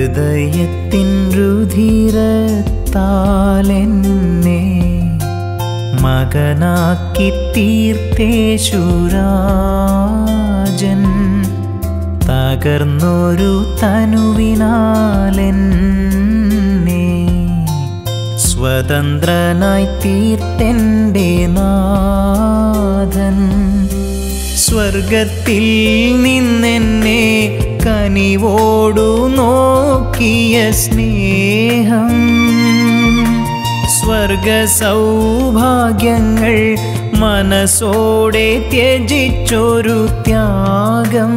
ഹൃദയത്തിൻ രുധിരത്താലെന്നെ മകനാക്കി തീർത്തേശുരാജൻ തകർന്നൊരു തനുവിനാലെന്നെ സ്വതന്ത്രനായി തീർത്തെൻ്റെ നാഥൻ സ്വർഗത്തിൽ നിന്നെന്നെ കനിവോടു നോക്കിയ സ്നേഹം സ്വർഗ സൗഭാഗ്യങ്ങൾ മനസ്സോടെ ത്യജിച്ചൊരു ത്യാഗം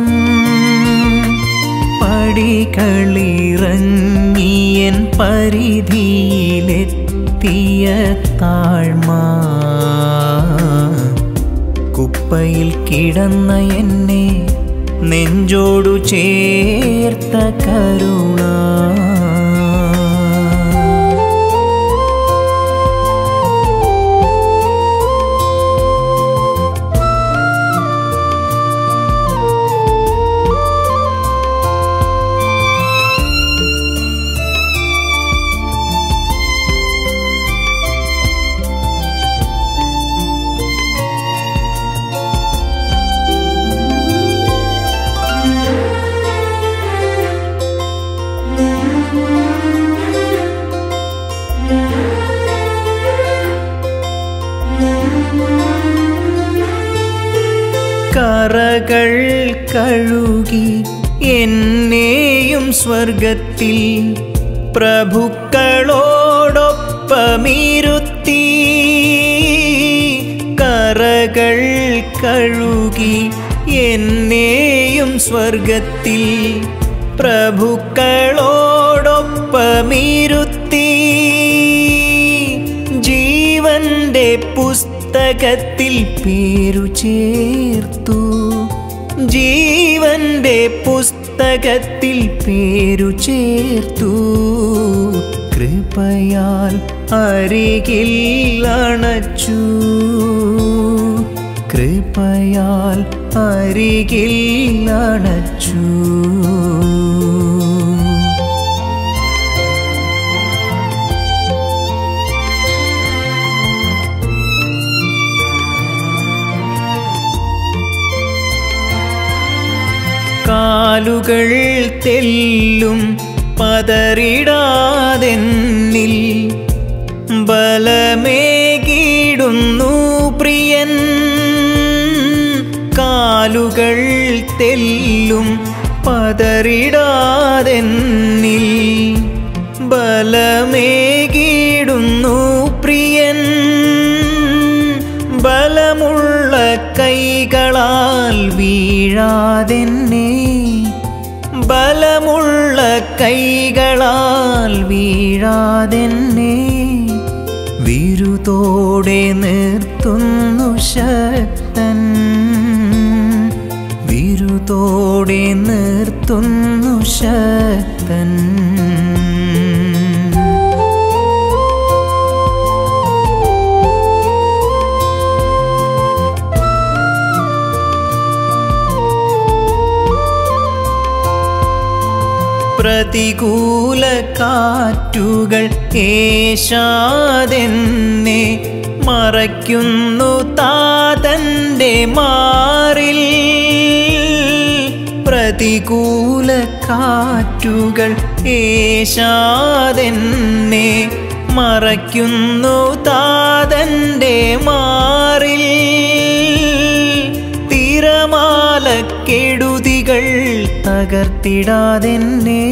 പടികളിറങ്ങിയൻ പരിധിയിലെത്തിയ താഴ്മ കുപ്പയിൽ കിടന്ന എന്നെ നെഞ്ചോടു ചേർത്ത കരുണ കറകൾ കഴുകി എന്നെയും സ്വർഗത്തിൽ പ്രഭുക്കളോടൊപ്പമിരുത്തി കറകൾ കഴുകി എന്നെയും സ്വർഗത്തിൽ പ്രഭുക്കളോടൊപ്പമിരുത്തി ജീവന്റെ പുസ്തകത്തിൽ പേരു ചേർത്തു ജീവന്റെ പുസ്തകത്തിൽ പേരു ചേർത്തു കൃപയാൽ അരികിൽ അണച്ചു കൃപയാൽ അരികിൽ അണച്ചു കാലുകൾ തെല്ലും പതറിടാതെന്നിൽ ബലമേകിടുന്നു പ്രിയൻ കാലുകൾ തെല്ലും പതറിടാതെന്നിൽ ബലമേകിടുന്നു പ്രിയൻ ബലമുള്ള കൈകളാൽ വീഴാതെന്നെ ബലമുള്ള കൈകളാൽ വീഴാതെന്നെ വിരുതോടെ നിർത്തുന്നു ശക്തൻ വിരുതോടെ നിർത്തുന്നു ശക്തൻ പ്രതികൂല കാറ്റുകൾ ഏശാതെന്നെ മറയ്ക്കുന്നു താതന്റെ മാറിൽ പ്രതികൂല കാറ്റുകൾ ഏശാതെന്നെ മറയ്ക്കുന്നു താതന്റെ മാറിൽ തിരമാലക്കെടുതികൾ തകർത്തിടാതെന്നെ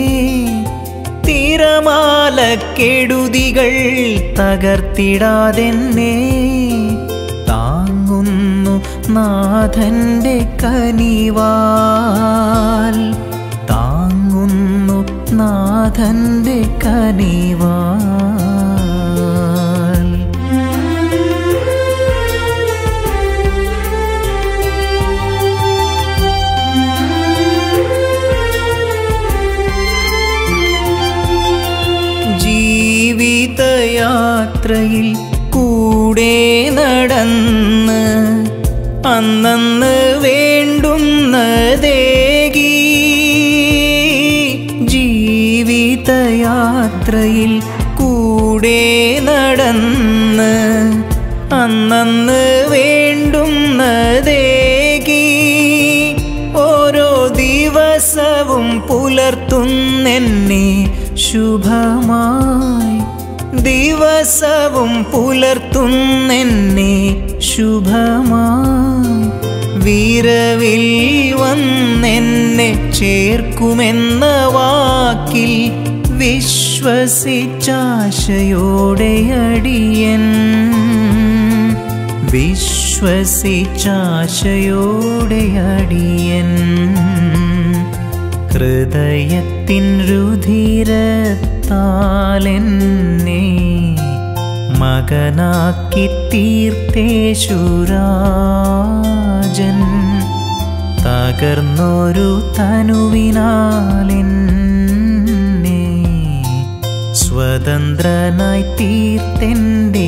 തിരമാലക്കെടുതികൾ തകർത്തിടാതെന്നെ താങ്ങുന്നു നാഥന്റെ കനിവാൽ താങ്ങുന്നു നാഥന്റെ കനിവാൽ ജീവിതയാത്രയിൽ കൂടെ നടന്ന് അന്നന്ന് വേണ്ടുന്നതേകി ജീവിതയാത്രയിൽ കൂടെ നടന്ന് അന്നന്ന് വേണ്ടുന്നതേകി ഓരോ ദിവസവും പുലർത്തുന്നെന്നെ ശുഭമായി ദിവസവും പുലർത്തുന്നെന്നെ ശുഭമായി വീരവിൽ വന്നെന്നെ ചേർക്കുമെന്ന വാക്കിൽ വിശ്വസിച്ചാശയോടെ അടിയൻ വിശ്വസിച്ചാശയോടെ അടിയൻ ഹൃദയത്തിൻ രുധിരത്താലെന്നെ മകനാക്കി തീർത്തേശുരാജൻ തകർന്നൊരു തനുവിനാലെന്നെ സ്വതന്ത്രനായി തീർത്തെൻ്റെ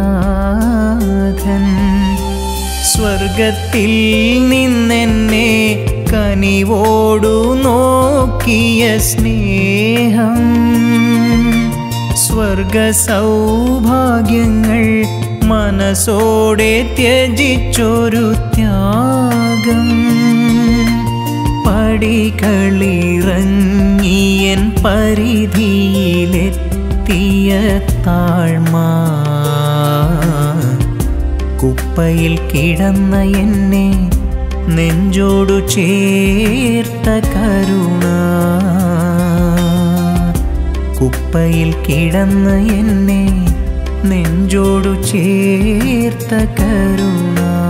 നാഥൻ സ്വർഗത്തിൽ നിന്നെന്നെ കനിവോടു നോക്കിയ സ്നേഹം സ്വർഗ സൗഭാഗ്യങ്ങൾ മനസ്സോടെ ത്യജിച്ചൊരു ത്യാഗം പടികളിറങ്ങിയൻ പരിധിയിലെത്തിയ താഴ്മ കുപ്പയിൽ കിടന്ന എന്നെ നെഞ്ചോടു ചേർത്ത കരുണ കുപ്പയിൽ കിടന്ന എന്നെ നെഞ്ചോടു ചേർത്ത കരുണ